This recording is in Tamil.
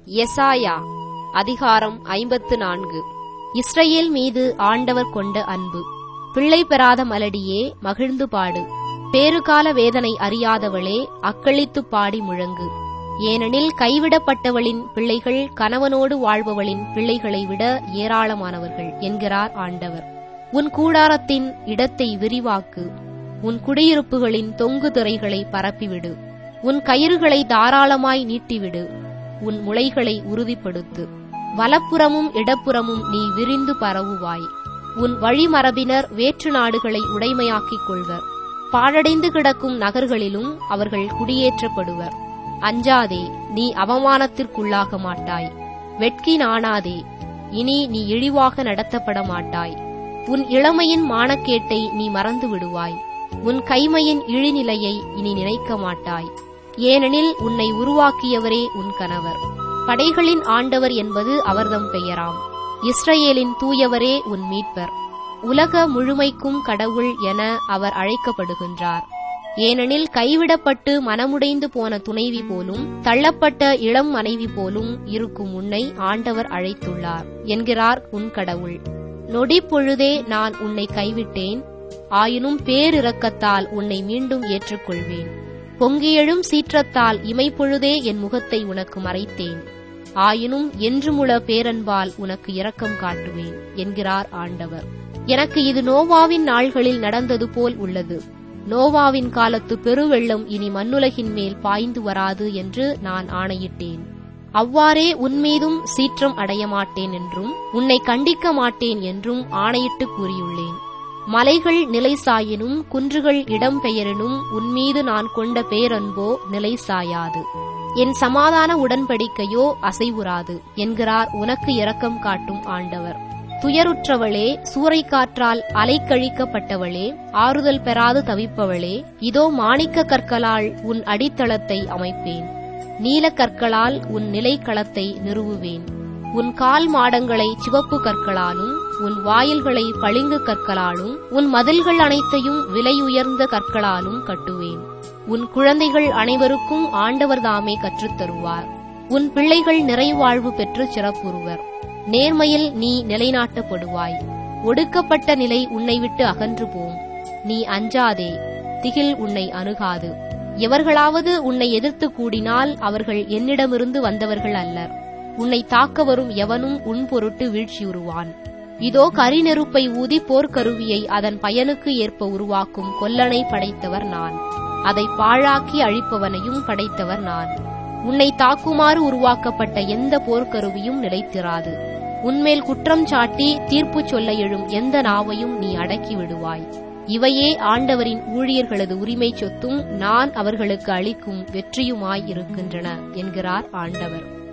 எசாயா அதிகாரம் ஐம்பத்து நான்கு இஸ்ரவேல் மீது ஆண்டவர் கொண்ட அன்பு பிள்ளை பெறாத மலடியே மகிழ்ந்து பாடு பேறுகால வேதனை அறியாதவளே அக்களித்துப் பாடி முழங்கு ஏனெனில் கைவிடப்பட்டவளின் பிள்ளைகள் கணவனோடு வாழ்பவளின் பிள்ளைகளை விட ஏராளமானவர்கள் என்கிறார் ஆண்டவர் உன் கூடாரத்தின் இடத்தை விரிவாக்கு உன் குடியிருப்புகளின் தொங்கு திரைகளை பரப்பிவிடு உன் கயிறுகளை தாராளமாய் நீட்டிவிடு உன் முளைகளை உறுதிப்படுத்து வலப்புறமும் இடப்புறமும் நீ விரிந்து பரவுவாய் உன் வழிமரபினர் வேற்று நாடுகளை உடைமையாக்கிக் கொள்வர் பாழடைந்து கிடக்கும் நகர்களிலும் அவர்கள் குடியேற்றப்படுவர் அஞ்சாதே நீ அவமானத்திற்குள்ளாக மாட்டாய் வெட்கி நாணாதே இனி நீ இழிவாக நடத்தப்பட மாட்டாய் உன் இளமையின் மானக்கேட்டை நீ மறந்து விடுவாய் உன் கைமையின் இழிநிலையை இனி நினைக்க மாட்டாய் ஏனெனில் உன்னை உருவாக்கியவரே உன் கணவர் படைகளின் ஆண்டவர் என்பது அவர்தம் பெயராம் இஸ்ரவேலின் தூயவரே உன் மீட்பர் உலக முழுமைக்கும் கடவுள் என அவர் அழைக்கப்படுகின்றார் ஏனெனில் கைவிடப்பட்டு மனமுடைந்து போன துணைவி போலும் தள்ளப்பட்ட இளம் மனைவி போலும் இருக்கும் உன்னை ஆண்டவர் அழைத்துள்ளார் என்கிறார் உன் கடவுள் நொடி பொழுதே நான் உன்னை கைவிட்டேன் ஆயினும் பேரிரக்கத்தால் உன்னை மீண்டும் ஏற்றுக்கொள்வேன் பொங்கியெழும் சீற்றத்தால் இமைப்பொழுதே என் முகத்தை உனக்கு மறைத்தேன் ஆயினும் என்றுமுள பேரன்பால் உனக்கு இரக்கம் காட்டுவேன் என்கிறார் ஆண்டவர் எனக்கு இது நோவாவின் நாள்களில் நடந்தது போல் உள்ளது நோவாவின் காலத்து பெருவெள்ளம் இனி மண்ணுலகின் மேல் பாய்ந்து வராது என்று நான் ஆணையிட்டேன் அவ்வாறே உன்மீதும் சீற்றம் அடைய மாட்டேன் என்றும் உன்னை கண்டிக்க மாட்டேன் என்றும் ஆணையிட்டு கூறியுள்ளேன் மலைகள் நிலை சாயினும் குன்றுகள் இடம் பெயரினும் உன்மீது நான் கொண்ட பேரன்போ நிலை சாயாது என் சமாதான உடன்படிக்கையோ அசைவுறாது என்கிறார் உனக்கு இரக்கம் காட்டும் ஆண்டவர் துயருற்றவளே சூறைக்காற்றால் அலைக்கழிக்கப்பட்டவளே ஆறுதல் பெறாது தவிப்பவளே இதோ மாணிக்க கற்களால் உன் அடித்தளத்தை அமைப்பேன் நீலக் கற்களால் உன் நிலைக்களத்தை நிறுவுவேன் உன் கால் மாடங்களை சிவப்பு கற்களாலும் உன் வாயில்களை பளிங்கு கற்களாலும் உன் மதில்கள் அனைத்தையும் விலையுயர்ந்த கற்களாலும் கட்டுவேன் உன் குழந்தைகள் அனைவருக்கும் ஆண்டவர் தாமே கற்றுத்தருவார் உன் பிள்ளைகள் நிறைவாழ்வு பெற்று சிறப்புறுவர் நேர்மையில் நீ நிலைநாட்டப்படுவாய் ஒடுக்கப்பட்ட நிலை உன்னை விட்டு அகன்று போம் நீ அஞ்சாதே திகில் உன்னை அணுகாது எவர்களாவது உன்னை எதிர்த்து கூடினால் அவர்கள் என்னிடமிருந்து வந்தவர்கள் அல்லர் உன்னை தாக்க வரும் எவனும் உன் பொருட்டு வீழ்ச்சியுறுவான் இதோ கரிநெருப்பை ஊதி போர்க்கருவியை அதன் பயனுக்கு ஏற்ப உருவாக்கும் கொல்லனை படைத்தவர் நான் அதை பாழாக்கி அழிப்பவனையும் படைத்தவர் நான் உன்னை தாக்குமாறு உருவாக்கப்பட்ட எந்த போர்க்கருவியும் நிலைத்திராது உன்மேல் குற்றம் சாட்டி தீர்ப்பு சொல்ல எழும் எந்த நாவையும் நீ அடக்கி விடுவாய் இவையே ஆண்டவரின் ஊழியர்களது உரிமை சொத்தும் நான் அவர்களுக்கு அளிக்கும் வெற்றியுமாய் இருக்கின்றன என்கிறார் ஆண்டவர்